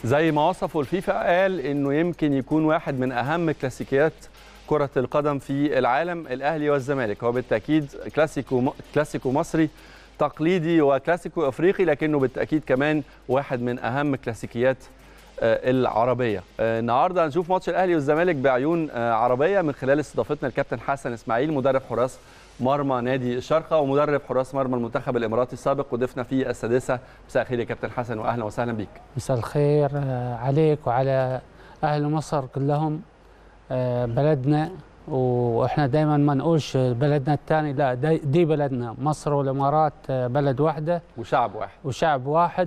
زي ما وصفه الفيفا قال انه يمكن يكون واحد من اهم كلاسيكيات كرة القدم في العالم الاهلي والزمالك هو بالتاكيد كلاسيكو كلاسيكو مصري تقليدي وكلاسيكو افريقي لكنه بالتاكيد كمان واحد من اهم كلاسيكيات العربيه النهارده هنشوف ماتش الاهلي والزمالك بعيون عربيه من خلال استضافتنا الكابتن حسن اسماعيل مدرب حراس مرمى نادي الشارقه ومدرب حراس مرمى المنتخب الاماراتي السابق وضيفنا في السادسه مساء الخير يا كابتن حسن واهلا وسهلا بيك مساء الخير عليك وعلى اهل مصر كلهم بلدنا واحنا دايما ما نقولش بلدنا الثاني لا دي بلدنا مصر والامارات بلد واحده وشعب واحد وشعب واحد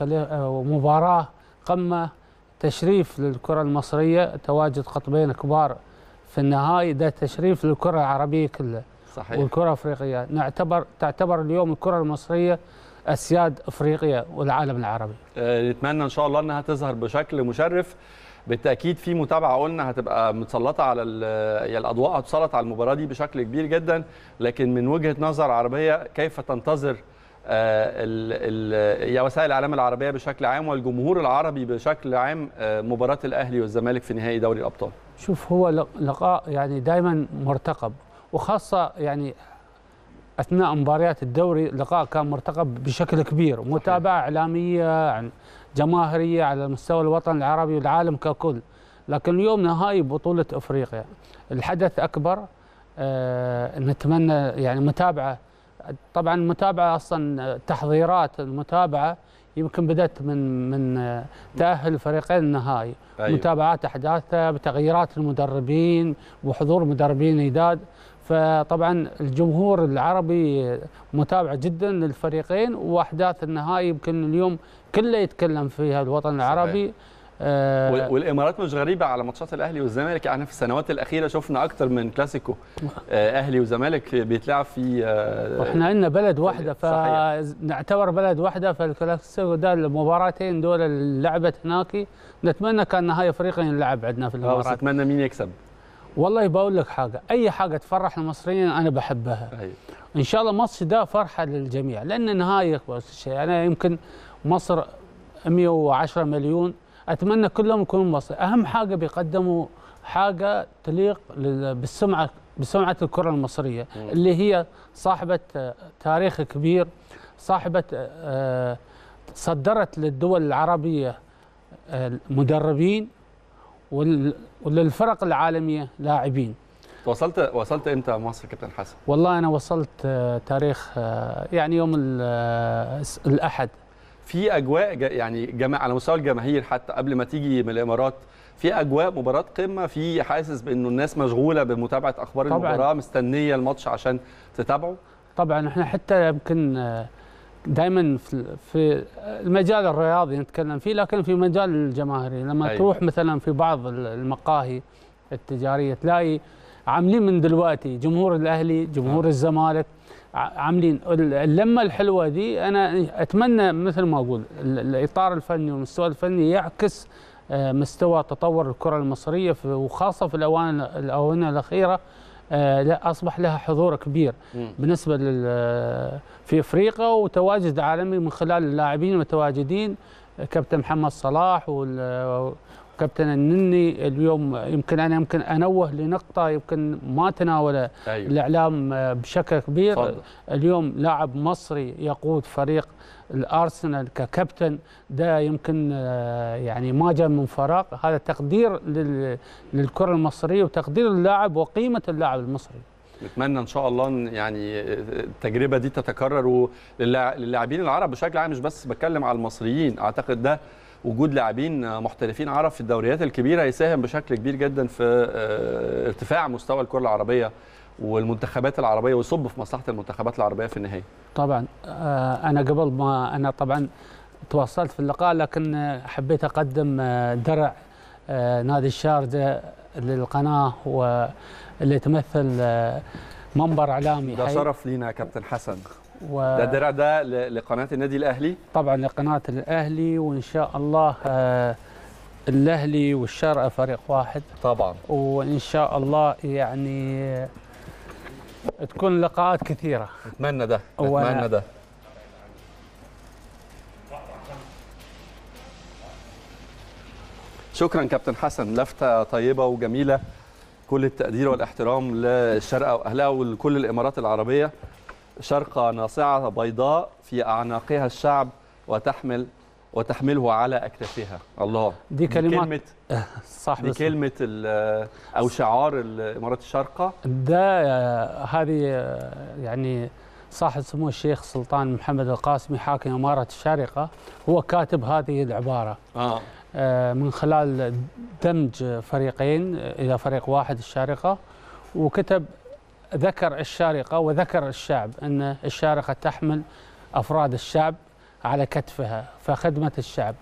ومباراه قمه تشريف للكره المصريه تواجد قطبين كبار في النهائي ده تشريف للكره العربيه كلها صحيح والكره الافريقيه نعتبر تعتبر اليوم الكره المصريه اسياد افريقيا والعالم العربي أه نتمنى ان شاء الله انها تظهر بشكل مشرف بالتاكيد في متابعه قلنا هتبقى متسلطه على يعني الاضواء هتسلط على المباراه دي بشكل كبير جدا لكن من وجهه نظر عربيه كيف تنتظر ال ال يا وسائل الاعلام العربيه بشكل عام والجمهور العربي بشكل عام مباراه الاهلي والزمالك في نهائي دوري الابطال شوف هو لقاء يعني دائما مرتقب وخاصه يعني اثناء مباريات الدوري لقاء كان مرتقب بشكل كبير متابعه اعلاميه جماهيريه على مستوى الوطن العربي والعالم ككل لكن اليوم نهائي بطوله افريقيا الحدث اكبر آه نتمنى يعني متابعه طبعا المتابعه اصلا تحضيرات المتابعه يمكن بدات من من تاهل الفريقين النهائي أيوة. متابعات احداثها بتغييرات المدربين وحضور مدربين جداد فطبعا الجمهور العربي متابع جدا للفريقين واحداث النهائي يمكن اليوم كله يتكلم فيها الوطن العربي آه والامارات مش غريبه على ماتشات الاهلي والزمالك يعني في السنوات الاخيره شفنا اكتر من كلاسيكو آه اهلي وزمالك بيتلعب في آه واحنا عندنا بلد واحده فنعتبر بلد واحده فالكلاسيكو ده المباراتين دول اللي لعبت هناك نتمنى كان نهائي افريقيا ينلعب عندنا في الامارات بس نتمنى مين يكسب والله بقول لك حاجه اي حاجه تفرح المصريين انا بحبها أيوة. ان شاء الله ماتش ده فرحه للجميع لان نهائي الشيء انا يمكن مصر 110 مليون اتمنى كلهم يكونوا مصر اهم حاجه بيقدموا حاجه تليق بالسمعه بسمعه الكره المصريه م. اللي هي صاحبه تاريخ كبير صاحبه صدرت للدول العربيه مدربين وللفرق العالميه لاعبين وصلت وصلت امتى مصر كابتن حسن والله انا وصلت تاريخ يعني يوم الاحد في اجواء يعني جماعة على مستوى الجماهير حتى قبل ما تيجي من الامارات في اجواء مباراه قمه في حاسس بانه الناس مشغوله بمتابعه اخبار طبعًا. المباراه مستنيه الماتش عشان تتابعه طبعا احنا حتى يمكن دائما في المجال الرياضي نتكلم فيه لكن في مجال الجماهيري لما أيوة. تروح مثلا في بعض المقاهي التجاريه تلاقي عاملين من دلوقتي جمهور الاهلي جمهور آه. الزمالك عاملين اللمه الحلوه دي انا اتمنى مثل ما اقول الاطار الفني والمستوى الفني يعكس مستوى تطور الكره المصريه وخاصه في الاوان الاونه الاخيره لا اصبح لها حضور كبير م. بالنسبه لل في افريقيا وتواجد عالمي من خلال اللاعبين المتواجدين كابتن محمد صلاح وكابتن النني اليوم يمكن انا يمكن انوه لنقطه يمكن ما تناولها أيوة. الاعلام بشكل كبير فضل. اليوم لاعب مصري يقود فريق الارسنال ككابتن ده يمكن يعني ما جاء من فراغ هذا تقدير للكره المصريه وتقدير اللاعب وقيمه اللاعب المصري نتمنى ان شاء الله يعني التجربه دي تتكرر للاعبين العرب بشكل عام مش بس بتكلم على المصريين اعتقد ده وجود لاعبين محترفين عرب في الدوريات الكبيره يساهم بشكل كبير جدا في ارتفاع مستوى الكره العربيه والمنتخبات العربيه ويصب في مصلحه المنتخبات العربيه في النهايه. طبعا انا قبل ما انا طبعا تواصلت في اللقاء لكن حبيت اقدم درع نادي الشارجه للقناه واللي تمثل منبر اعلامي ده شرف لينا يا كابتن حسن و... ده الدرع ده لقناه النادي الاهلي طبعا لقناه الاهلي وان شاء الله الاهلي والشارقه فريق واحد طبعا وان شاء الله يعني تكون لقاءات كثيره نتمنى ده نتمنى ده شكرا كابتن حسن لفته طيبه وجميله كل التقدير والاحترام للشارقه واهلها ولكل الامارات العربيه شرقه ناصعه بيضاء في اعناقها الشعب وتحمل وتحمله على اكتافها الله دي كلمات كلمه صاحب دي اسمه. كلمه ال- او شعار الامارات الشارقه ده آه، هذه آه، يعني صاحب سمو الشيخ سلطان محمد القاسمي حاكم إمارة الشارقة هو كاتب هذه العبارة اه آه، من خلال دمج فريقين إلى فريق واحد الشارقة وكتب ذكر الشارقة وذكر الشعب أن الشارقة تحمل أفراد الشعب على كتفها فخدمة الشعب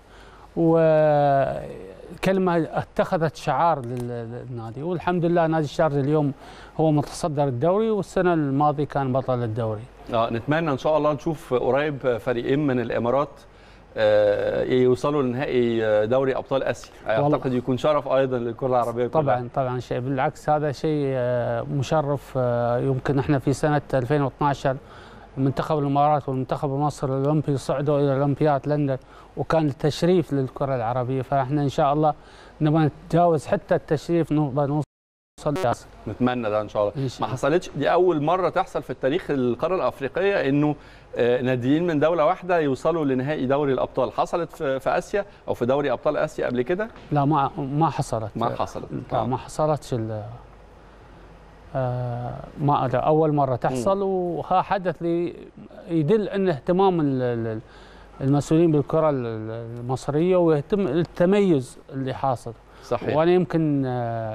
وكلمة اتخذت شعار لل- للنادي والحمد لله نادي الشارقة اليوم هو متصدر الدوري والسنة الماضية كان بطل الدوري اه نتمنى ان شاء الله نشوف قريب فريقين من الامارات آه، يوصلوا لنهائي دوري ابطال اسيا والله. اعتقد يكون شرف ايضا للكره العربيه كلها. طبعا طبعا شيء بالعكس هذا شيء آه، مشرف آه، يمكن احنا في سنه 2012 منتخب الامارات والمنتخب المصري الاولمبي صعدوا الى اولمبياد لندن وكان التشريف للكره العربيه فاحنا ان شاء الله نبغى نتجاوز حتى التشريف نبغى نوصل للكاس نتمنى ده ان شاء الله إن ما شاء الله. حصلتش دي اول مره تحصل في التاريخ القاره الافريقيه انه آه، ناديين من دوله واحده يوصلوا لنهائي دوري الابطال حصلت في في اسيا او في دوري ابطال اسيا قبل كده لا ما ما حصلت ما حصلت لا آه. ما حصلتش ال- آه، ما أدري اول مره تحصل وها حدث لي يدل ان اهتمام ال- ال- المسؤولين بالكره ال- ال- المصريه ويهتم التميز اللي حاصل صحيح وانا يمكن آه،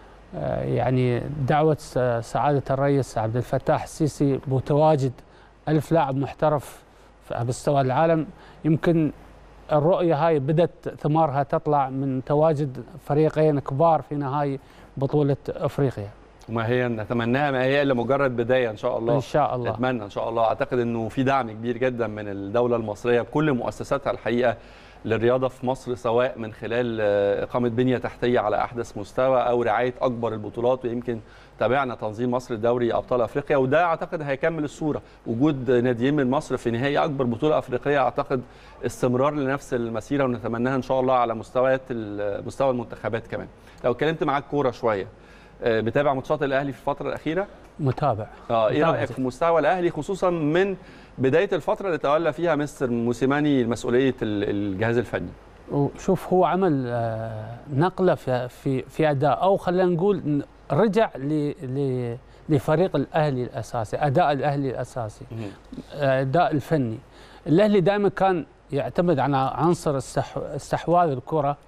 آه، يعني دعوه س- سعاده الرئيس عبد الفتاح السيسي بتواجد ألف لاعب محترف على مستوى العالم يمكن الرؤيه هاي بدات ثمارها تطلع من تواجد فريقين كبار في نهائي بطوله افريقيا وما هي نتمناها ما هي الا مجرد بدايه ان شاء الله ان شاء الله نتمنى ان شاء الله اعتقد انه في دعم كبير جدا من الدوله المصريه بكل مؤسساتها الحقيقه للرياضه في مصر سواء من خلال آه، اقامه بنيه تحتيه على احدث مستوى او رعايه اكبر البطولات ويمكن تابعنا تنظيم مصر لدوري ابطال افريقيا وده اعتقد هيكمل الصوره وجود ناديين من مصر في نهائي اكبر بطوله افريقيه اعتقد استمرار لنفس المسيره ونتمناها ان شاء الله على مستويات ال- مستوى المنتخبات كمان لو اتكلمت معاك كوره شويه آه، بتابع ماتشات الاهلي في الفتره الاخيره متابع اه ايه متابع رايك جدا. في مستوى الاهلي خصوصا من بدايه الفتره اللي تولى فيها مستر موسيماني مسؤوليه ال- الجهاز الفني وشوف هو عمل آه، نقله في في في اداء او خلينا نقول ن- رجع ل ل لفريق الاهلي الاساسي اداء الاهلي الاساسي اداء الفني الاهلي دائما كان يعتمد على عنصر استح- استحواذ الكره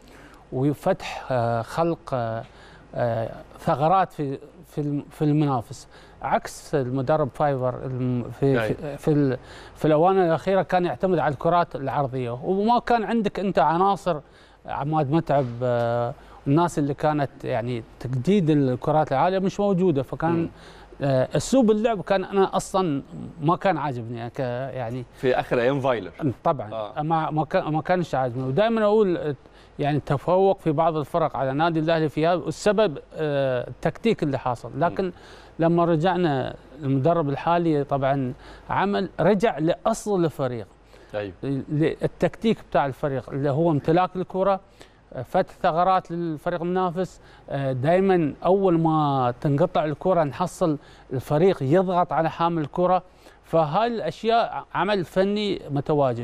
وفتح آه، خلق آه، آه، ثغرات في في الم- في المنافس عكس المدرب فايبر الم- في أي. في في, ال- في الاوان الاخيره كان يعتمد على الكرات العرضيه وما كان عندك انت عناصر عماد متعب آه، الناس اللي كانت يعني تجديد الكرات العاليه مش موجوده فكان مم. آه، اسلوب اللعب كان انا اصلا ما كان عاجبني يعني ك- يعني في اخر ايام فايلر طبعا آه. آه. ما ما كان ما كانش عاجبني ودائما اقول آه، يعني تفوق في بعض الفرق على نادي الاهلي في هذا والسبب آه، التكتيك اللي حاصل لكن لما رجعنا المدرب الحالي طبعا عمل رجع لاصل الفريق ايوه التكتيك بتاع الفريق اللي هو امتلاك الكره آه، فتح ثغرات للفريق المنافس دائما اول ما تنقطع الكره نحصل الفريق يضغط على حامل الكره فهاي الاشياء عمل فني متواجد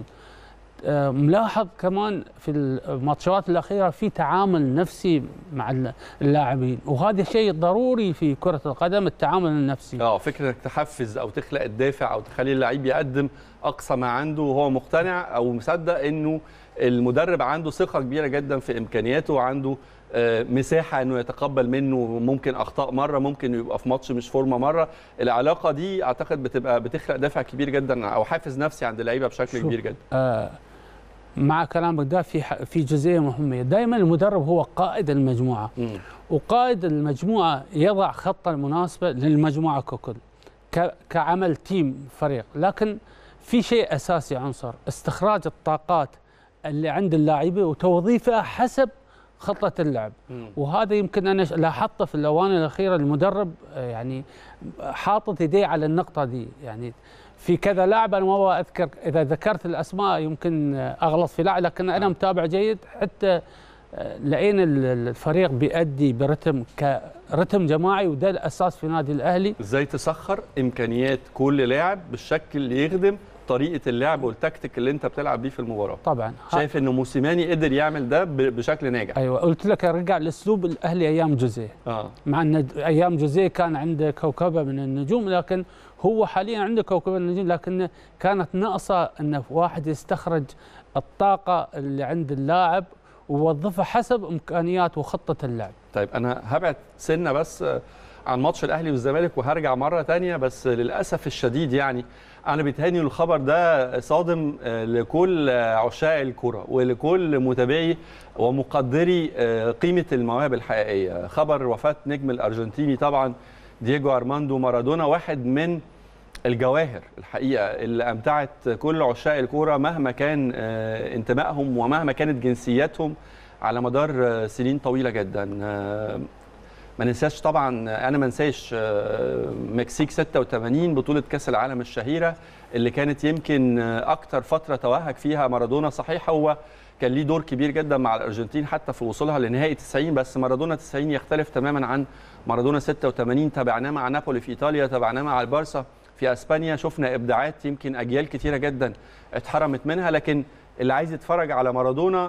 آه، ملاحظ كمان في الماتشات الاخيره في تعامل نفسي مع اللاعبين وهذا شيء ضروري في كره القدم التعامل النفسي اه فكره انك تحفز او تخلق الدافع او تخلي اللعيب يقدم اقصى ما عنده وهو مقتنع او مصدق انه المدرب عنده ثقه كبيره جدا في امكانياته وعنده آه، مساحه انه يتقبل منه ممكن اخطاء مره ممكن يبقى في ماتش مش فورمه مره العلاقه دي اعتقد بتبقى بتخلق دافع كبير جدا او حافز نفسي عند اللعيبه بشكل شوف. كبير جدا آه، مع كلامك ده في ح- في جزئيه مهمه دائما المدرب هو قائد المجموعه مم. وقائد المجموعه يضع خطه المناسبه للمجموعه ككل ك- كعمل تيم فريق لكن في شيء اساسي عنصر استخراج الطاقات اللي عند اللاعبين وتوظيفها حسب خطه اللعب مم. وهذا يمكن انا ش- لاحظته في الاوان الاخيره المدرب آه، يعني حاطط يديه على النقطه دي يعني في كذا لاعب انا ما اذكر اذا ذكرت الاسماء يمكن آه، اغلط في لاعب لكن انا آه. متابع جيد حتى لقينا الفريق بيأدي برتم كرتم جماعي وده الاساس في نادي الاهلي ازاي تسخر امكانيات كل لاعب بالشكل اللي يخدم طريقه اللعب والتكتيك اللي انت بتلعب بيه في المباراه طبعا شايف انه موسيماني قدر يعمل ده بشكل ناجح ايوه قلت لك ارجع لاسلوب الاهلي ايام جوزيه اه مع ان ايام جوزيه كان عنده كوكبه من النجوم لكن هو حاليا عنده كوكبه من النجوم لكن كانت ناقصه انه واحد يستخرج الطاقه اللي عند اللاعب ووظفها حسب امكانيات وخطه اللعب طيب انا هبعد سنه بس عن ماتش الاهلي والزمالك وهرجع مره تانية بس للاسف الشديد يعني انا بيتهيألي الخبر ده صادم لكل عشاق الكره ولكل متابعي ومقدري قيمه المواهب الحقيقيه خبر وفاه نجم الارجنتيني طبعا دييجو ارماندو مارادونا واحد من الجواهر الحقيقه اللي امتعت كل عشاق الكوره مهما كان انتمائهم ومهما كانت جنسياتهم على مدار سنين طويله جدا ما ننساش طبعا انا ما انساش مكسيك 86 بطوله كاس العالم الشهيره اللي كانت يمكن اكتر فتره توهج فيها مارادونا صحيح هو كان ليه دور كبير جدا مع الارجنتين حتى في وصولها لنهائي 90 بس مارادونا 90 يختلف تماما عن مارادونا 86 تابعناه مع نابولي في ايطاليا تابعناه مع البارسا في اسبانيا شفنا ابداعات يمكن اجيال كتيره جدا اتحرمت منها لكن اللي عايز يتفرج على مارادونا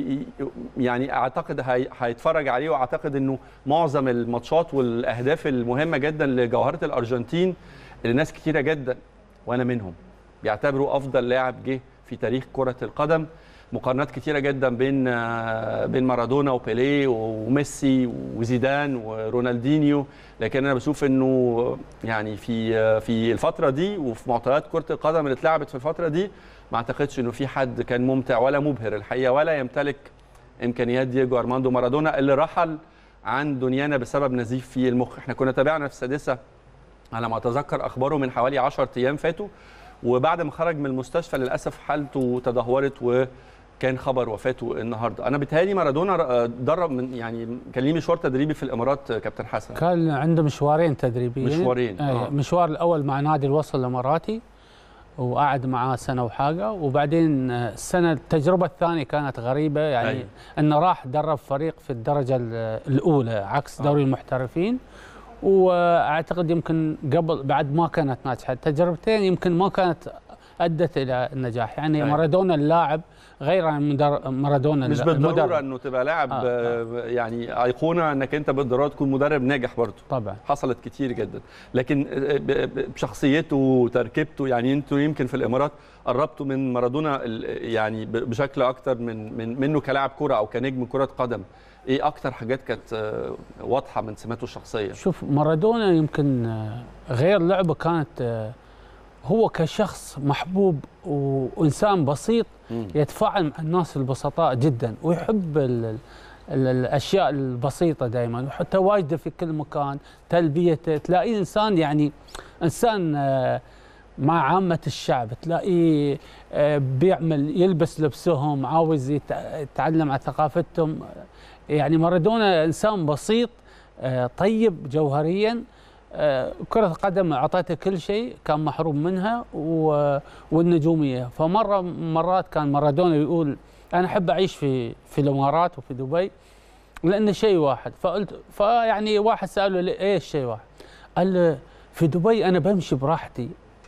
يعني اعتقد هيتفرج عليه واعتقد انه معظم الماتشات والاهداف المهمه جدا لجوهره الارجنتين اللي ناس كتيره جدا وانا منهم بيعتبروا افضل لاعب جه في تاريخ كره القدم مقارنات كتيره جدا بين بين مارادونا وبيليه وميسي وزيدان ورونالدينيو لكن انا بشوف انه يعني في في الفتره دي وفي معطيات كره القدم اللي اتلعبت في الفتره دي ما اعتقدش انه في حد كان ممتع ولا مبهر الحقيقه ولا يمتلك امكانيات دييجو ارماندو مارادونا اللي رحل عن دنيانا بسبب نزيف في المخ احنا كنا تابعنا في السادسه على ما اتذكر اخباره من حوالي 10 ايام فاتوا وبعد ما خرج من المستشفى للاسف حالته تدهورت وكان خبر وفاته النهارده انا بيتهيألي مارادونا درب من يعني كان ليه مشوار تدريبي في الامارات كابتن حسن كان عنده مشوارين تدريبيين مشوارين آه. المشوار الاول مع نادي الوصل الاماراتي وقعد معاه سنه وحاجه وبعدين السنه التجربه الثانيه كانت غريبه يعني أيوة. انه راح درب فريق في الدرجه الاولى عكس دوري آه. المحترفين واعتقد يمكن قبل بعد ما كانت ناجحه التجربتين يمكن ما كانت ادت الى النجاح يعني أيوة. مارادونا اللاعب غير عن مارادونا مش بالضروره انه تبقى لاعب آه. آه. يعني ايقونه انك انت بالضروره تكون مدرب ناجح برضه طبعا حصلت كتير جدا لكن بشخصيته وتركيبته يعني انتوا يمكن في الامارات قربتوا من مارادونا يعني بشكل اكتر من, من منه كلاعب كره او كنجم كره قدم ايه اكتر حاجات كانت واضحه من سماته الشخصيه شوف مارادونا يمكن غير لعبه كانت هو كشخص محبوب وانسان بسيط يتفاعل مع الناس البسطاء جدا ويحب ال ال الاشياء البسيطه دائما وحتى واجده في كل مكان تلبيته تلاقيه انسان يعني انسان مع عامه الشعب تلاقيه بيعمل يلبس لبسهم عاوز يتعلم عن ثقافتهم يعني مارادونا انسان بسيط طيب جوهريا كرة القدم أعطته كل شيء كان محروم منها والنجومية فمرة مرات كان مارادونا يقول أنا أحب أعيش في في الإمارات وفي دبي لأن شيء واحد فقلت فيعني واحد سأله إيش شيء واحد قال له في دبي أنا بمشي براحتي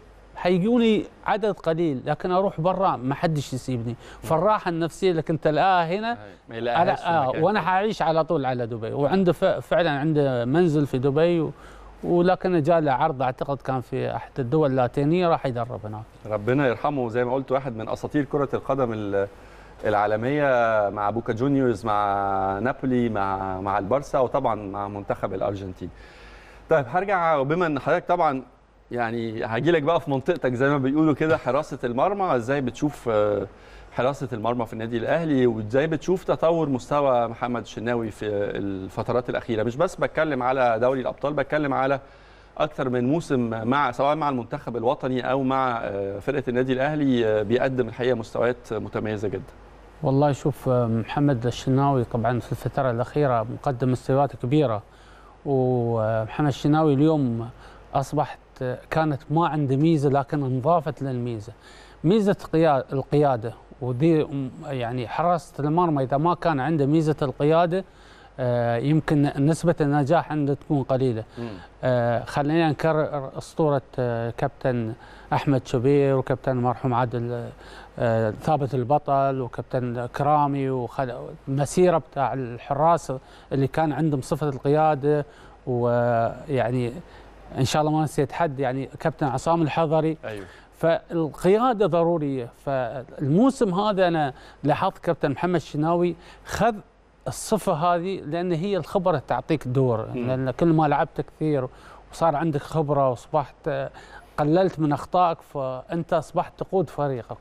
حيجوني عدد قليل لكن اروح برا ما حدش يسيبني فالراحه النفسيه اللي كنت القاها هنا على آه وانا حاعيش على طول على دبي وعنده فعلا عنده منزل في دبي و ولكن جاء له عرض اعتقد كان في احد الدول اللاتينيه راح يدرب هناك. ربنا يرحمه زي ما قلت واحد من اساطير كره القدم العالميه مع بوكا جونيورز مع نابولي مع مع البارسا وطبعا مع منتخب الارجنتين. طيب هرجع بما ان حضرتك طبعا يعني هاجي لك بقى في منطقتك زي ما بيقولوا كده حراسه المرمى ازاي بتشوف حراسه المرمى في النادي الاهلي وازاي بتشوف تطور مستوى محمد الشناوي في الفترات الاخيره مش بس بتكلم على دوري الابطال بتكلم على اكثر من موسم مع سواء مع المنتخب الوطني او مع فرقه النادي الاهلي بيقدم الحقيقه مستويات متميزه جدا والله شوف محمد الشناوي طبعا في الفتره الاخيره مقدم مستويات كبيره ومحمد الشناوي اليوم اصبحت كانت ما عنده ميزه لكن انضافت للميزه ميزه القياده ودي يعني حراسه المرمى اذا ما كان عنده ميزه القياده آه، يمكن نسبة النجاح عنده تكون قليلة آه، خلينا نكرر أسطورة آه، كابتن أحمد شبير وكابتن المرحوم عادل ثابت البطل وكابتن كرامي والمسيرة بتاع الحراس اللي كان عندهم صفة القيادة ويعني إن شاء الله ما نسيت حد يعني كابتن عصام الحضري أيوه. فالقياده ضروريه فالموسم هذا انا لاحظت كابتن محمد الشناوي خذ الصفه هذه لان هي الخبره تعطيك دور لان كل ما لعبت كثير وصار عندك خبره واصبحت قللت من اخطائك فانت اصبحت تقود فريقك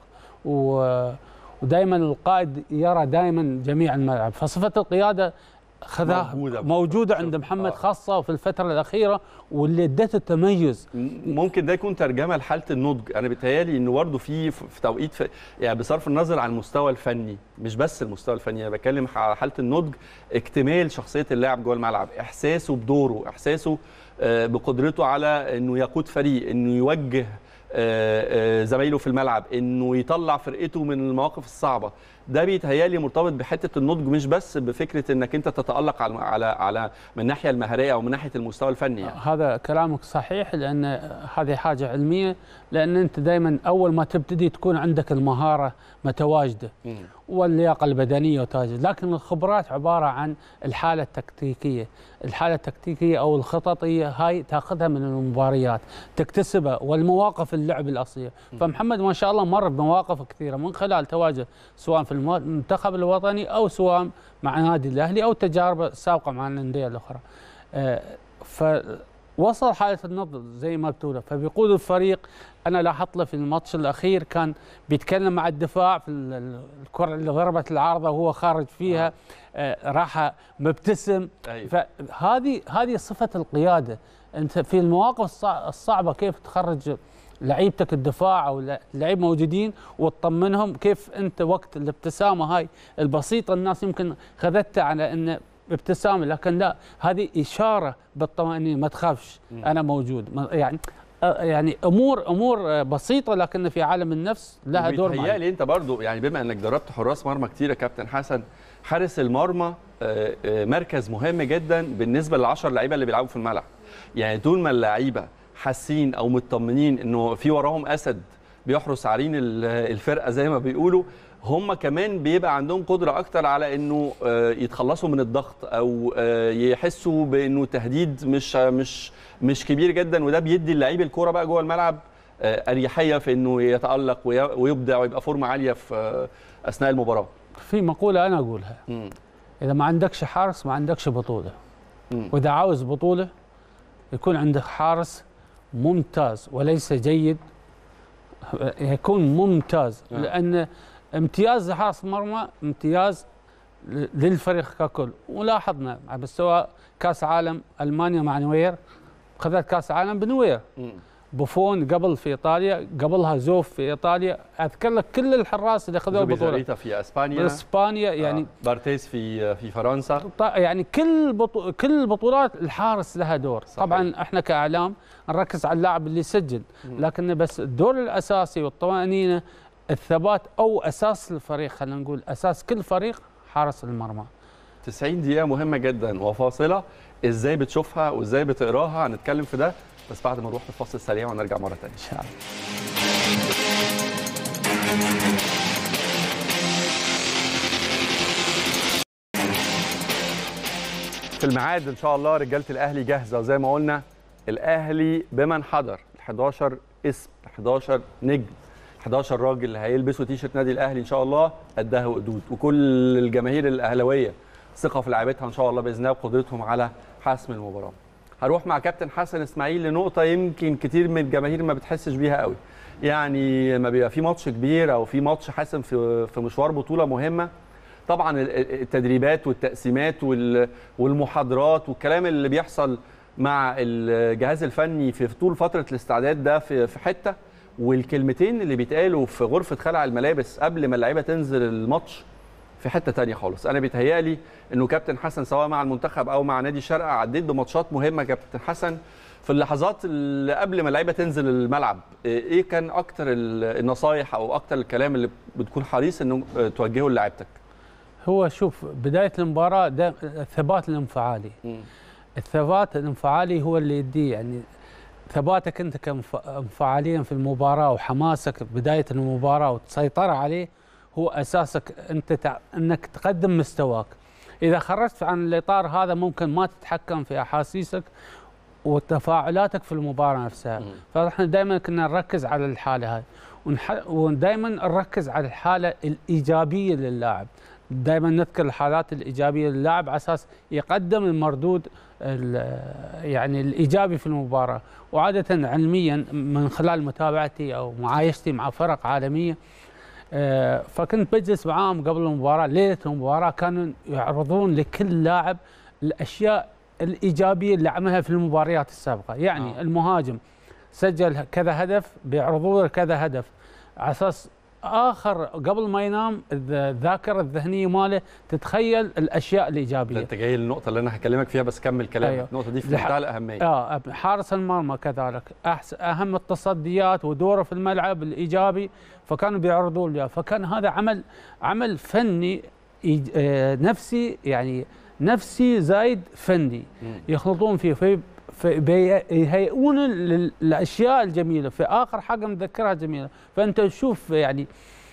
و ودائما القائد يرى دائما جميع الملعب فصفه القياده خذاها موجودة, موجودة عند محمد آه. خاصة في الفترة الأخيرة واللي ادته تميز ممكن ده يكون ترجمة لحالة النضج أنا بيتهيألي إنه برضه في في توقيت في يعني بصرف النظر عن المستوى الفني مش بس المستوى الفني أنا بتكلم على حالة النضج اكتمال شخصية اللاعب جوه الملعب إحساسه بدوره إحساسه آه، بقدرته على إنه يقود فريق إنه يوجه آه، زمايله في الملعب انه يطلع فرقته من المواقف الصعبه ده بيتهيالي مرتبط بحته النضج مش بس بفكره انك انت تتالق على على على من الناحيه المهاريه او من ناحيه المستوى الفني يعني. هذا كلامك صحيح لان هذه حاجه علميه لان انت دائما اول ما تبتدي تكون عندك المهاره متواجده واللياقه البدنيه وتواجد لكن الخبرات عباره عن الحاله التكتيكيه الحاله التكتيكيه او الخططيه هاي تاخذها من المباريات تكتسبها والمواقف اللعب الاصليه فمحمد ما شاء الله مر بمواقف كثيره من خلال تواجد سواء في المنتخب الوطني او سواء مع نادي الاهلي او تجارب سابقه مع الانديه الاخرى آه، ف وصل حاله النضج زي ما بتقول فبيقود الفريق انا لاحظت له في الماتش الاخير كان بيتكلم مع الدفاع في الكره اللي ضربت العارضه وهو خارج فيها آه راح مبتسم أيوة. فهذه هذه صفه القياده انت في المواقف الصعبه كيف تخرج لعيبتك الدفاع او لعيب موجودين وتطمنهم كيف انت وقت الابتسامه هاي البسيطه الناس يمكن خذتها على ان ابتسامه لكن لا هذه اشاره بالطمانينه ما تخافش انا موجود يعني يعني امور امور بسيطه لكن في عالم النفس لها دور معين لي انت برضو يعني بما انك دربت حراس مرمى كتير يا كابتن حسن حارس المرمى مركز مهم جدا بالنسبه للعشر لعيبه اللي بيلعبوا في الملعب يعني طول ما اللعيبه حاسين او مطمنين انه في وراهم اسد بيحرس عرين الفرقه زي ما بيقولوا هم كمان بيبقى عندهم قدره اكتر على انه آه، يتخلصوا من الضغط او آه، يحسوا بانه تهديد مش مش مش كبير جدا وده بيدي اللعيب الكوره بقى جوه الملعب آه، اريحيه في انه يتالق ويبدع ويبقى فورمه عاليه في اثناء المباراه. في مقوله انا اقولها اذا ما عندكش حارس ما عندكش بطوله. واذا عاوز بطوله يكون عندك حارس ممتاز وليس جيد يكون ممتاز لان امتياز حارس مرمى امتياز للفريق ككل ولاحظنا على مستوى كاس عالم المانيا مع نوير خذت كاس عالم بنوير بوفون قبل في ايطاليا قبلها زوف في ايطاليا اذكر لك كل الحراس اللي اخذوا البطوله في اسبانيا اسبانيا يعني آه. بارتيز في في فرنسا يعني كل بطو كل البطولات الحارس لها دور صحيح. طبعا احنا كاعلام نركز على اللاعب اللي يسجل لكن بس الدور الاساسي والطمانينه الثبات او اساس الفريق خلينا نقول اساس كل فريق حارس المرمى 90 دقيقه مهمه جدا وفاصله ازاي بتشوفها وازاي بتقراها هنتكلم في ده بس بعد ما نروح لفاصل سريع ونرجع مره ثانيه ان شاء الله في الميعاد ان شاء الله رجاله الاهلي جاهزه وزي ما قلنا الاهلي بمن حضر ال 11 اسم 11 نجم 11 راجل اللي هيلبسوا تيشرت نادي الاهلي ان شاء الله قدها وقدود وكل الجماهير الاهلاويه ثقه في لعيبتها ان شاء الله باذن الله وقدرتهم على حسم المباراه. هروح مع كابتن حسن اسماعيل لنقطه يمكن كتير من الجماهير ما بتحسش بيها قوي. يعني لما بيبقى في ماتش كبير او في ماتش حاسم في في مشوار بطوله مهمه طبعا التدريبات والتقسيمات والمحاضرات والكلام اللي بيحصل مع الجهاز الفني في طول فتره الاستعداد ده في حته والكلمتين اللي بيتقالوا في غرفه خلع الملابس قبل ما اللعيبه تنزل الماتش في حته تانية خالص انا بيتهيالي انه كابتن حسن سواء مع المنتخب او مع نادي الشرقه عديت بماتشات مهمه كابتن حسن في اللحظات اللي قبل ما اللعيبه تنزل الملعب ايه كان اكتر النصايح او اكتر الكلام اللي بتكون حريص انه توجهه للاعيبتك هو شوف بدايه المباراه ده الثبات الانفعالي م. الثبات الانفعالي هو اللي يديه يعني ثباتك انت كانفعاليا في المباراه وحماسك بدايه المباراه والسيطره عليه هو اساسك انت تع... انك تقدم مستواك اذا خرجت عن الاطار هذا ممكن ما تتحكم في احاسيسك وتفاعلاتك في المباراه نفسها م. فاحنا دائما كنا نركز على الحاله هاي ونح... ودائما نركز على الحاله الايجابيه للاعب دائما نذكر الحالات الايجابيه للاعب على اساس يقدم المردود يعني الايجابي في المباراه وعاده علميا من خلال متابعتي او معايشتي مع فرق عالميه فكنت بجلس معاهم قبل المباراه ليله المباراه كانوا يعرضون لكل لاعب الاشياء الايجابيه اللي عملها في المباريات السابقه يعني آه. المهاجم سجل كذا هدف بيعرضوا له كذا هدف على اساس اخر قبل ما ينام الذاكره الذهنيه ماله تتخيل الاشياء الايجابيه انت جاي للنقطه اللي انا هكلمك فيها بس كمل كلامك أيوه. النقطه دي في منتهى الاهميه اه حارس المرمى كذلك اهم التصديات ودوره في الملعب الايجابي فكانوا بيعرضوا له فكان هذا عمل عمل فني نفسي يعني نفسي زايد فني يخلطون فيه في يهيئون الاشياء الجميله في اخر حاجه مذكرها جميله فانت تشوف يعني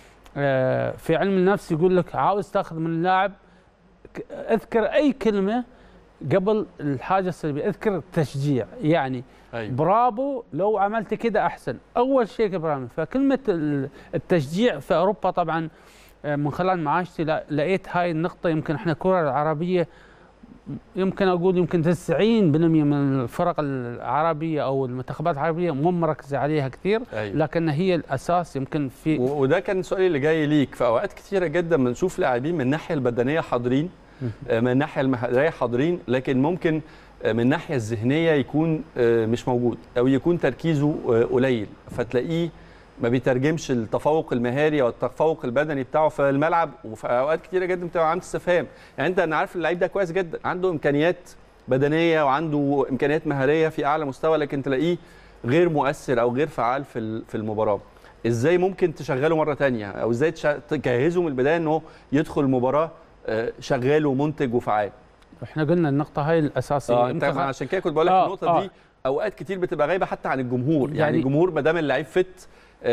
في علم النفس يقول لك عاوز تاخذ من اللاعب اذكر اي كلمه قبل الحاجه السلبيه اذكر التشجيع يعني أيوة. برافو لو عملت كده احسن اول شيء برافو فكلمه التشجيع في اوروبا طبعا من خلال معاشتي لقيت هاي النقطه يمكن احنا الكره العربيه يمكن اقول يمكن 90% من الفرق العربيه او المنتخبات العربيه مو مركزه عليها كثير أيوة. لكن هي الاساس يمكن في وده كان سؤالي اللي جاي ليك في اوقات كثيره جدا بنشوف لاعبين من الناحيه البدنيه حاضرين من الناحيه المهاريه حاضرين لكن ممكن من الناحيه الذهنيه يكون مش موجود او يكون تركيزه قليل فتلاقيه ما بيترجمش التفوق المهاري او التفوق البدني بتاعه في الملعب وفي اوقات كتيره جدا بتبقى علامه استفهام يعني انت انا عارف اللعيب ده كويس جدا عنده امكانيات بدنيه وعنده امكانيات مهاريه في اعلى مستوى لكن تلاقيه غير مؤثر او غير فعال في في المباراه ازاي ممكن تشغله مره ثانيه او ازاي تجهزه من البدايه انه يدخل المباراه شغال ومنتج وفعال احنا قلنا النقطه هاي الاساسيه اه انت عشان كده كنت بقول لك آه النقطه آه دي اوقات كتير بتبقى غايبه حتى عن الجمهور يعني, يعني الجمهور ما دام اللعيب فت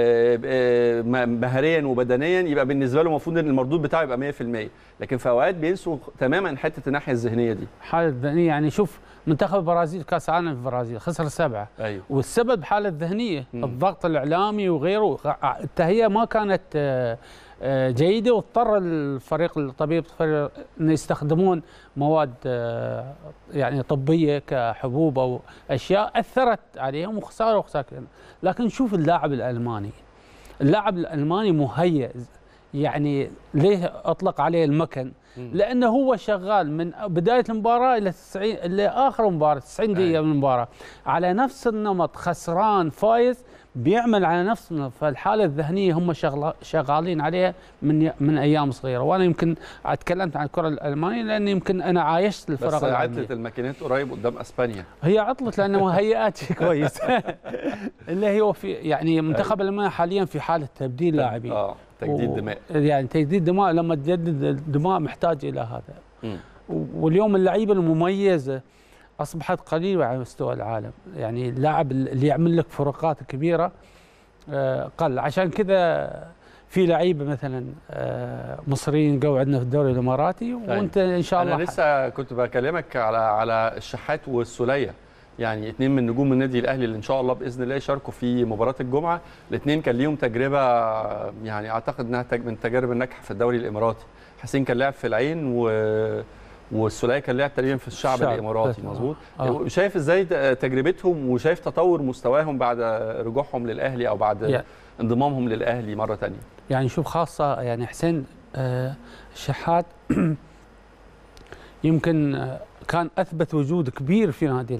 مهاريا وبدنيا يبقى بالنسبه له المفروض ان المردود بتاعه يبقى 100% لكن في اوقات بينسوا تماما حته الناحيه الذهنيه دي حاله الذهنيه يعني شوف منتخب البرازيل كاس عالم في البرازيل خسر سبعه أيوه. والسبب حاله الذهنيه م. الضغط الاعلامي وغيره التهيئه ما كانت جيده واضطر الفريق الطبيب انه يستخدمون مواد يعني طبيه كحبوب او اشياء اثرت عليهم وخساره وخساره لكن شوف اللاعب الالماني اللاعب الالماني مهيئ يعني ليه اطلق عليه المكن؟ لانه هو شغال من بدايه المباراه الى 90 لاخر المباراه 90 دقيقه من المباراه على نفس النمط خسران فايز بيعمل على نفس فالحاله الذهنيه هم شغالين عليها من من ايام صغيره وانا يمكن تكلمت عن الكره الالمانيه لان يمكن انا عايشت الفرق بس عطلت الماكينات قريب قدام اسبانيا هي عطلت لان مهيئات كويس اللي هو في يعني منتخب المانيا حاليا في حاله تبديل لاعبين اه تجديد دماء يعني تجديد دماء لما تجدد الدماء محتاج الى هذا م. واليوم اللعيبه المميزه اصبحت قليله على مستوى العالم يعني اللاعب اللي يعمل لك فروقات كبيره قل عشان كذا في لعيبه مثلا مصريين جو عندنا في الدوري الاماراتي وانت ان شاء الله انا لسه كنت بكلمك على على الشحات والسوليه يعني اثنين من نجوم النادي الاهلي اللي ان شاء الله باذن الله يشاركوا في مباراه الجمعه الاثنين كان ليهم تجربه يعني اعتقد انها من التجارب الناجحه في الدوري الاماراتي حسين كان لاعب في العين و والسوليه كان لاعب تقريبا في الشعب, الشعب الاماراتي مظبوط آه. شايف ازاي تجربتهم وشايف تطور مستواهم بعد رجوعهم للاهلي او بعد يعني انضمامهم للاهلي مره ثانيه يعني شوف خاصه يعني حسين آه شحات يمكن كان اثبت وجود كبير في نادي العين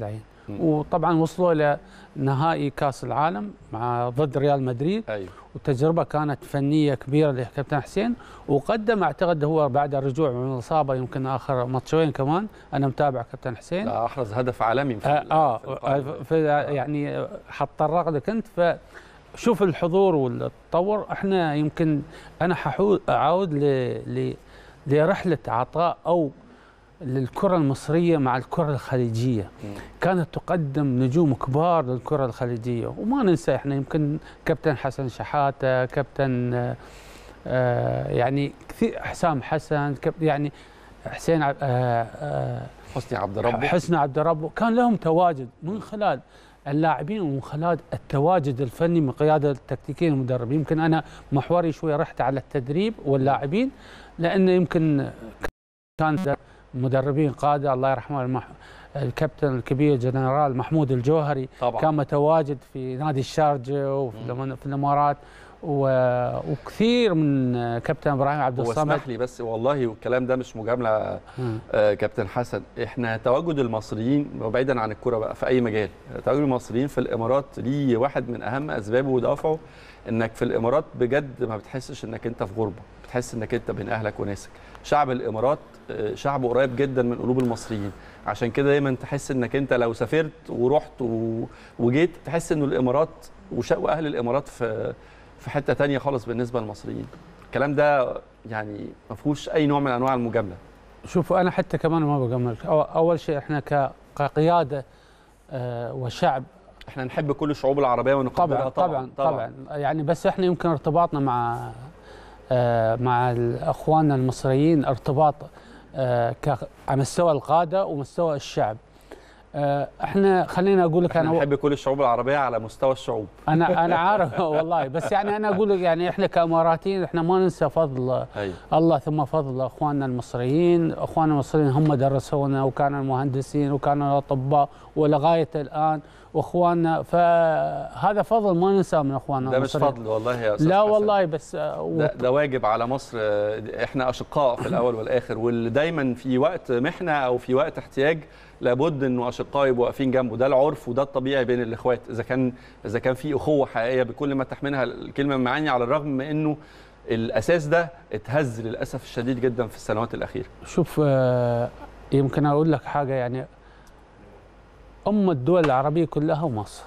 وطبعا وصلوا الى نهائي كاس العالم مع ضد ريال مدريد ايوه وتجربه كانت فنيه كبيره لكابتن حسين وقدم اعتقد هو بعد الرجوع من الاصابه يمكن اخر ماتشين كمان انا متابع كابتن حسين لا احرز هدف عالمي في اه, ال- آه في القائمة. في يعني حتطرق لك انت فشوف الحضور والتطور احنا يمكن انا ححو- اعود ل ل لرحله عطاء او للكره المصريه مع الكره الخليجيه مم. كانت تقدم نجوم كبار للكره الخليجيه وما ننسى احنا يمكن كابتن حسن شحاته كابتن آه، آه، يعني كثير حسام حسن كاب- يعني حسين عب- آه، آه، حسني عبد ربه حسني عبد ربه كان لهم تواجد من خلال اللاعبين ومن خلال التواجد الفني من قياده التكتيكيين المدرب يمكن انا محوري شوي رحت على التدريب واللاعبين لان يمكن كان مدربين قاده الله يرحمه المح... الكابتن الكبير جنرال محمود الجوهري طبعا كان متواجد في نادي الشارجه وفي الإمارات- في الامارات و... وكثير من كابتن ابراهيم عبد هو الصمد اسمح لي بس والله والكلام ده مش مجامله مم. آه، كابتن حسن احنا تواجد المصريين وبعيدا عن الكوره بقى في اي مجال تواجد المصريين في الامارات ليه واحد من اهم اسبابه ودافعه انك في الامارات بجد ما بتحسش انك انت في غربه بتحس انك انت بين اهلك وناسك شعب الامارات آه، شعب قريب جدا من قلوب المصريين عشان كده دايما تحس انك انت لو سافرت ورحت و- وجيت تحس انه الامارات وش- واهل الامارات في في حته تانية خالص بالنسبه للمصريين الكلام ده يعني ما فيهوش اي نوع من انواع المجامله شوفوا انا حتى كمان ما بجملك أو- اول شيء احنا ك- كقياده آه، وشعب احنا نحب كل الشعوب العربيه ونقدرها طبعا طبعا طبعا يعني بس احنا يمكن ارتباطنا مع آه، مع اخواننا المصريين ارتباط آه، ك- على مستوى القاده ومستوى الشعب آه، احنا خليني اقول لك احنا انا نحب كل الشعوب العربيه على مستوى الشعوب انا انا عارف والله بس يعني انا اقول لك يعني احنا كاماراتيين احنا ما ننسى فضل ايوه الله ثم فضل اخواننا المصريين، اخواننا المصريين هم درسونا وكانوا المهندسين وكانوا الاطباء ولغايه الان واخواننا فهذا فضل ما ننساه من اخواننا ده مش المصريين فضل والله يا استاذ لا حسن. والله بس آه، ده, ده واجب على مصر آه، احنا اشقاء في الاول والاخر واللي دايما في وقت محنه او في وقت احتياج لابد انه اشقاء يبقوا واقفين جنبه ده العرف وده الطبيعي بين الاخوات اذا كان اذا كان في اخوه حقيقيه بكل ما تحملها الكلمه من معاني على الرغم من انه الاساس ده اتهز للاسف الشديد جدا في السنوات الاخيره شوف آه، يمكن اقول لك حاجه يعني ام الدول العربيه كلها مصر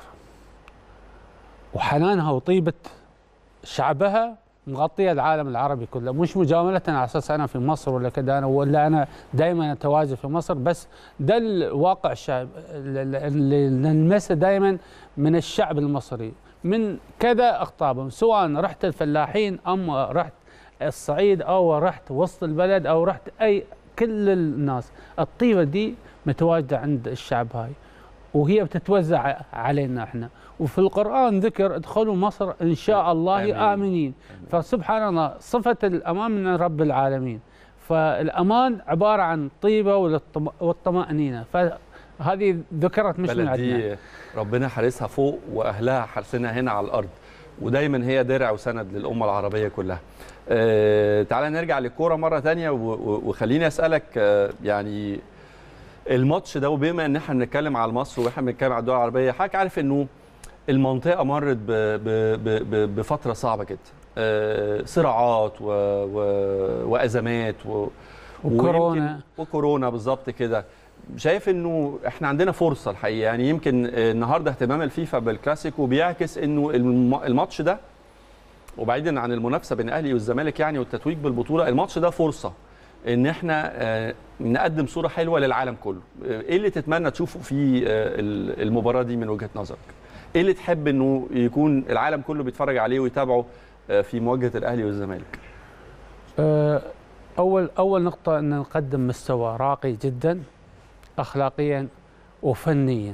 وحنانها وطيبه شعبها مغطيه العالم العربي كله مش مجامله على اساس انا في مصر ولا كذا انا ولا انا دائما اتواجد في مصر بس ده الواقع الشعب اللي نلمسه دائما من الشعب المصري من كذا اخطابهم سواء رحت الفلاحين ام رحت الصعيد او رحت وسط البلد او رحت اي كل الناس الطيبه دي متواجده عند الشعب هاي وهي بتتوزع علينا احنا وفي القران ذكر ادخلوا مصر ان شاء الله آمين. امنين فسبحان الله صفه الامان من رب العالمين فالامان عباره عن طيبه والطم- والطمانينه فهذه ذكرت مش من البلد عندنا دي ربنا حارسها فوق واهلها حارسينها هنا على الارض ودايما هي درع وسند للامه العربيه كلها. آه تعالى نرجع للكوره مره ثانيه وخليني اسالك آه يعني الماتش ده وبما ان احنا بنتكلم على مصر واحنا بنتكلم على الدول العربيه حضرتك عارف انه المنطقه مرت ب ب ب ب بفتره صعبه جدا آه صراعات و و وازمات و وكورونا. ويمكن- وكورونا بالظبط كده شايف انه احنا عندنا فرصه الحقيقه يعني يمكن آه، النهارده اهتمام الفيفا بالكلاسيكو بيعكس انه الم- الماتش ده وبعيدا عن المنافسه بين الاهلي والزمالك يعني والتتويج بالبطوله الماتش ده فرصه ان احنا آه، نقدم صوره حلوه للعالم كله آه، ايه اللي تتمنى تشوفه في آه، ال- المباراه دي من وجهه نظرك ايه اللي تحب انه يكون العالم كله بيتفرج عليه ويتابعه آه، في مواجهه الاهلي والزمالك آه، اول اول نقطه ان نقدم مستوى راقي جدا اخلاقيا وفنيا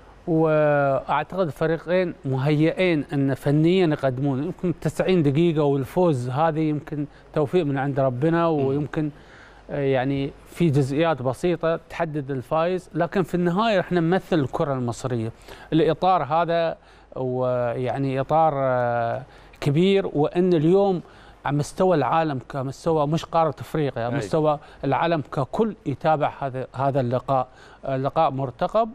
واعتقد الفريقين مهيئين ان فنيا يقدمون يمكن 90 دقيقه والفوز هذه يمكن توفيق من عند ربنا ويمكن آه، يعني في جزئيات بسيطه تحدد الفايز لكن في النهايه احنا نمثل الكره المصريه الاطار هذا ويعني اطار آه، كبير وان اليوم على مستوى العالم كمستوى مش قاره افريقيا على مستوى العالم ككل يتابع هذا هذا اللقاء اللقاء مرتقب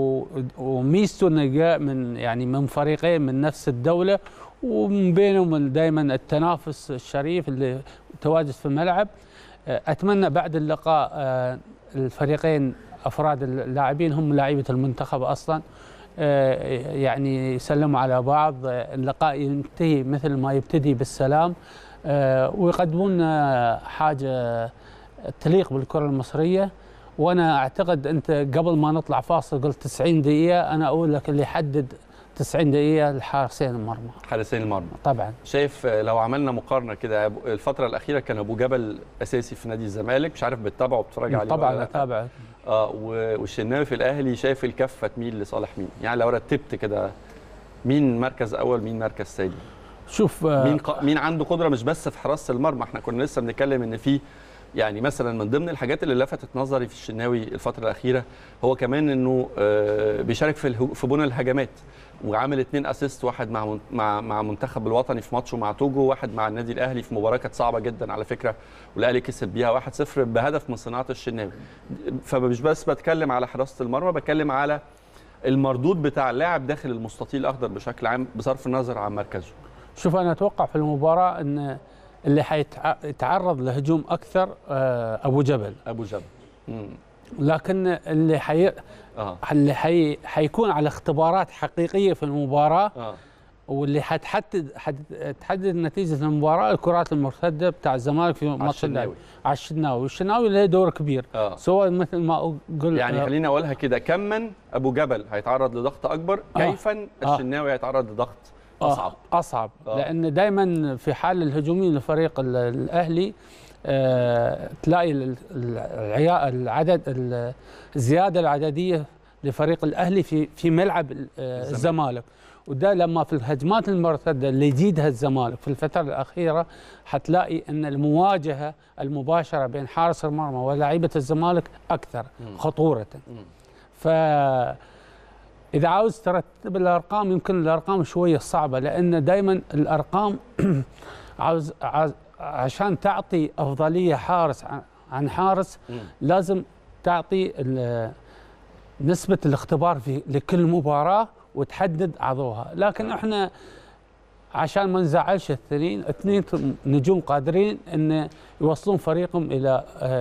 وميزته انه جاء من يعني من فريقين من نفس الدوله ومن بينهم دائما التنافس الشريف اللي تواجد في الملعب اتمنى بعد اللقاء الفريقين افراد اللاعبين هم لاعيبه المنتخب اصلا يعني يسلموا على بعض اللقاء ينتهي مثل ما يبتدي بالسلام ويقدمون حاجه تليق بالكره المصريه وانا اعتقد انت قبل ما نطلع فاصل قلت 90 دقيقه انا اقول لك اللي يحدد 90 دقيقة لحارسين المرمى حارسين المرمى طبعا شايف لو عملنا مقارنة كده الفترة الأخيرة كان أبو جبل أساسي في نادي الزمالك مش عارف بتتابعه وبتتفرج عليه طبعا أتابعه اه والشناوي في الأهلي شايف الكفة تميل لصالح مين؟ يعني لو رتبت كده مين مركز أول مين مركز ثاني؟ شوف مين ق... مين عنده قدرة مش بس في حراسة المرمى احنا كنا لسه بنتكلم إن في يعني مثلا من ضمن الحاجات اللي لفتت نظري في الشناوي الفتره الاخيره هو كمان انه بيشارك في في بنى الهجمات وعامل اثنين اسيست واحد مع مع مع منتخب الوطني في ماتشه مع توجو واحد مع النادي الاهلي في مباراه كانت صعبه جدا على فكره والاهلي كسب بيها 1-0 بهدف من صناعه الشناوي فمش بس بتكلم على حراسه المرمى بتكلم على المردود بتاع اللاعب داخل المستطيل الاخضر بشكل عام بصرف النظر عن مركزه شوف انا اتوقع في المباراه ان اللي حيتعرض لهجوم اكثر ابو جبل ابو جبل مم. لكن اللي حي... آه. اللي حي... حيكون على اختبارات حقيقيه في المباراه آه. واللي حتحدد حتحدد نتيجه المباراه الكرات المرتده بتاع الزمالك في ماتش الشناوي على الشناوي والشناوي له دور كبير آه. سواء مثل ما قلت يعني خليني اقولها كده كما ابو جبل هيتعرض لضغط اكبر آه. كيفا الشناوي هيتعرض لضغط اصعب اصعب آه. لان دايما في حال الهجومي لفريق الاهلي آه تلاقي العدد الزياده العدديه لفريق الاهلي في في ملعب آه الزمالك وده لما في الهجمات المرتده اللي يجيدها الزمالك في الفتره الاخيره حتلاقي ان المواجهه المباشره بين حارس المرمى ولاعيبه الزمالك اكثر م. خطوره م. ف اذا عاوز ترتب الارقام يمكن الارقام شويه صعبه لان دائما الارقام عاوز, عاوز عشان تعطي افضليه حارس عن حارس م. لازم تعطي نسبه الاختبار في لكل مباراه وتحدد عضوها لكن احنا عشان ما نزعلش الاثنين اثنين نجوم قادرين ان يوصلون فريقهم الى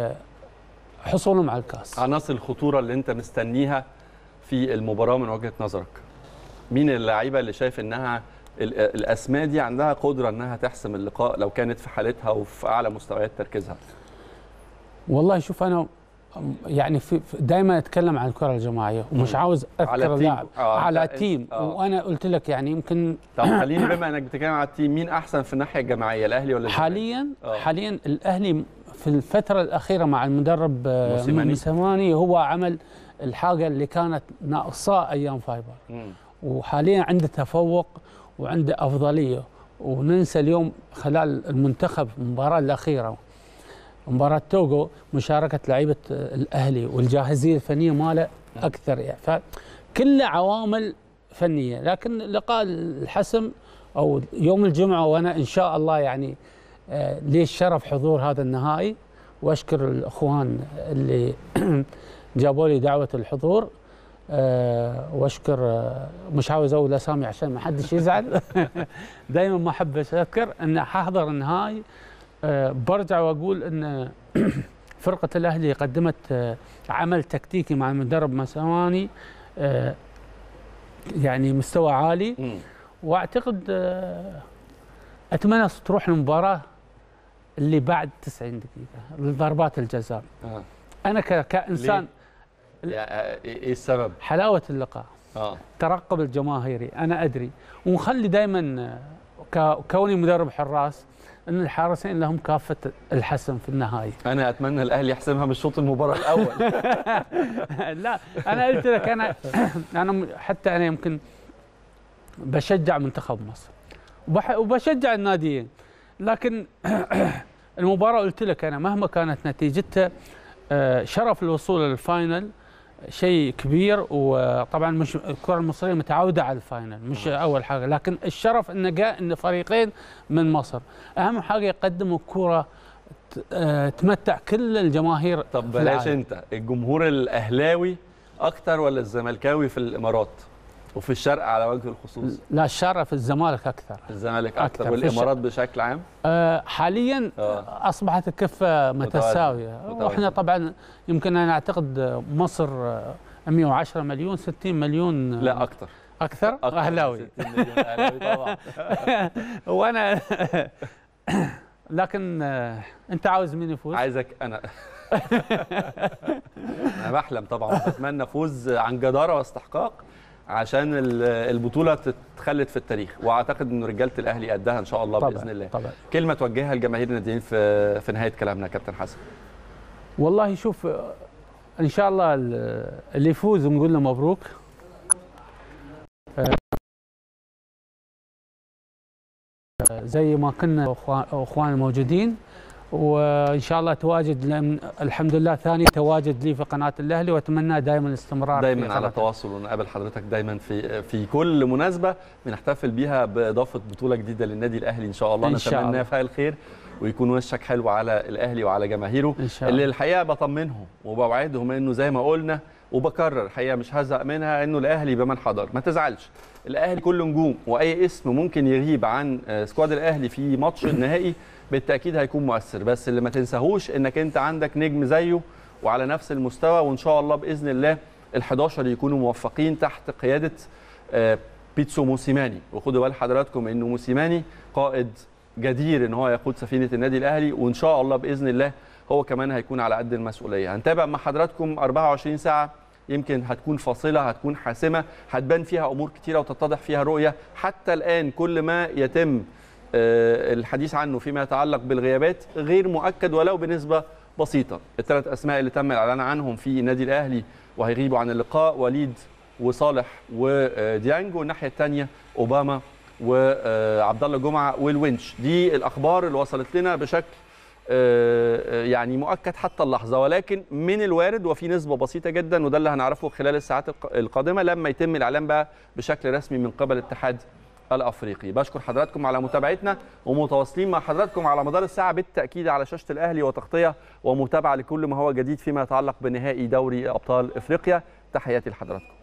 حصولهم على الكاس عناصر الخطوره اللي انت مستنيها في المباراه من وجهه نظرك مين اللعيبه اللي شايف انها الاسماء دي عندها قدره انها تحسم اللقاء لو كانت في حالتها وفي اعلى مستويات تركيزها والله شوف انا يعني في دائما اتكلم عن الكره الجماعيه ومش عاوز اذكر اللاعب آه على التيم آه. وانا قلت لك يعني يمكن طب خليني بما انك بتتكلم على التيم مين احسن في الناحيه الجماعيه الاهلي ولا الزمالك؟ حاليا آه. حاليا الاهلي في الفتره الاخيره مع المدرب موسيماني هو عمل الحاجه اللي كانت ناقصاه ايام فايبر م. وحاليا عنده تفوق وعنده افضليه وننسى اليوم خلال المنتخب المباراه الاخيره مباراه توغو مشاركه لعيبه الاهلي والجاهزيه الفنيه ماله اكثر يعني فكل عوامل فنيه لكن لقاء الحسم او يوم الجمعه وانا ان شاء الله يعني آه لي الشرف حضور هذا النهائي واشكر الاخوان اللي جابوا لي دعوه الحضور أه واشكر أه مش عاوز اقول اسامي عشان ما حدش يزعل دائما ما احب اذكر ان حاحضر النهائي أه برجع واقول ان فرقه الاهلي قدمت أه عمل تكتيكي مع المدرب مسواني أه يعني مستوى عالي واعتقد أه اتمنى تروح المباراه اللي بعد 90 دقيقه لضربات الجزاء آه. انا كانسان ايه السبب؟ حلاوه اللقاء اه ترقب الجماهيري انا ادري ونخلي دائما كوني مدرب حراس ان الحارسين لهم كافه الحسم في النهايه انا اتمنى الاهلي يحسمها من شوط المباراه الاول لا انا قلت لك انا انا حتى انا يمكن بشجع منتخب مصر وبشجع الناديين لكن المباراه قلت لك انا مهما كانت نتيجتها شرف الوصول للفاينل شيء كبير وطبعا مش الكره المصريه متعوده على الفاينل مش اول حاجه لكن الشرف انه جاء ان فريقين من مصر اهم حاجه يقدموا كره ت- آه، تمتع كل الجماهير طب في بلاش العالم. انت الجمهور الاهلاوي اكتر ولا الزملكاوي في الامارات وفي الشرق على وجه الخصوص لا الشرف الزمالك اكثر الزمالك أكتر. اكتر في والامارات بشكل عام آه، حاليا آه. اصبحت الكفه متساويه متوازنة. واحنا طبعا يمكن انا اعتقد مصر آه، 110 مليون 60 مليون آه، لا اكتر اكثر أكتر من اهلاوي 60 مليون اهلاوي طبعا وانا لكن آه، انت عاوز مين يفوز؟ عايزك انا انا بحلم طبعا بتمنى فوز عن جداره واستحقاق عشان ال- البطوله تتخلد في التاريخ واعتقد ان رجاله الاهلي قدها ان شاء الله طبعا باذن الله طبعا كلمه توجهها لجماهير الناديين في في نهايه كلامنا يا كابتن حسن والله شوف آه، ان شاء الله ال- اللي يفوز نقول له مبروك آه، آه، زي ما كنا أخوان- اخوان الموجودين وان شاء الله تواجد لأن الحمد لله ثاني تواجد لي في قناه الاهلي واتمنى دائما الاستمرار في دايما على قناة تواصل ونقابل حضرتك دايما في في كل مناسبه بنحتفل بيها باضافه بطوله جديده للنادي الاهلي ان شاء الله إن شاء نتمنى الله. فيها الخير ويكون وشك حلو على الاهلي وعلى جماهيره ان شاء اللي الله الحقيقه بطمنهم وبوعدهم انه زي ما قلنا وبكرر الحقيقه مش هزهق منها انه الاهلي بمن حضر ما تزعلش الاهلي كله نجوم واي اسم ممكن يغيب عن آه، سكواد الاهلي في ماتش النهائي بالتاكيد هيكون مؤثر بس اللي ما تنساهوش انك انت عندك نجم زيه وعلى نفس المستوى وان شاء الله باذن الله ال11 يكونوا موفقين تحت قياده آه، بيتسو موسيماني وخدوا بال حضراتكم انه موسيماني قائد جدير ان هو يقود سفينه النادي الاهلي وان شاء الله باذن الله هو كمان هيكون على قد المسؤوليه هنتابع مع حضراتكم 24 ساعه يمكن هتكون فاصله هتكون حاسمه هتبان فيها امور كتيره وتتضح فيها رؤيه حتى الان كل ما يتم آه، الحديث عنه فيما يتعلق بالغيابات غير مؤكد ولو بنسبه بسيطه الثلاث اسماء اللي تم الاعلان عنهم في النادي الاهلي وهيغيبوا عن اللقاء وليد وصالح وديانج والناحيه الثانيه اوباما وعبد الله جمعه والونش دي الاخبار اللي وصلت لنا بشكل آه، يعني مؤكد حتى اللحظه ولكن من الوارد وفي نسبه بسيطه جدا وده اللي هنعرفه خلال الساعات الق- القادمه لما يتم الاعلان بقى بشكل رسمي من قبل الاتحاد الافريقي بشكر حضراتكم على متابعتنا ومتواصلين مع حضراتكم على مدار الساعه بالتاكيد على شاشه الاهلي وتغطيه ومتابعه لكل ما هو جديد فيما يتعلق بنهائي دوري ابطال افريقيا تحياتي لحضراتكم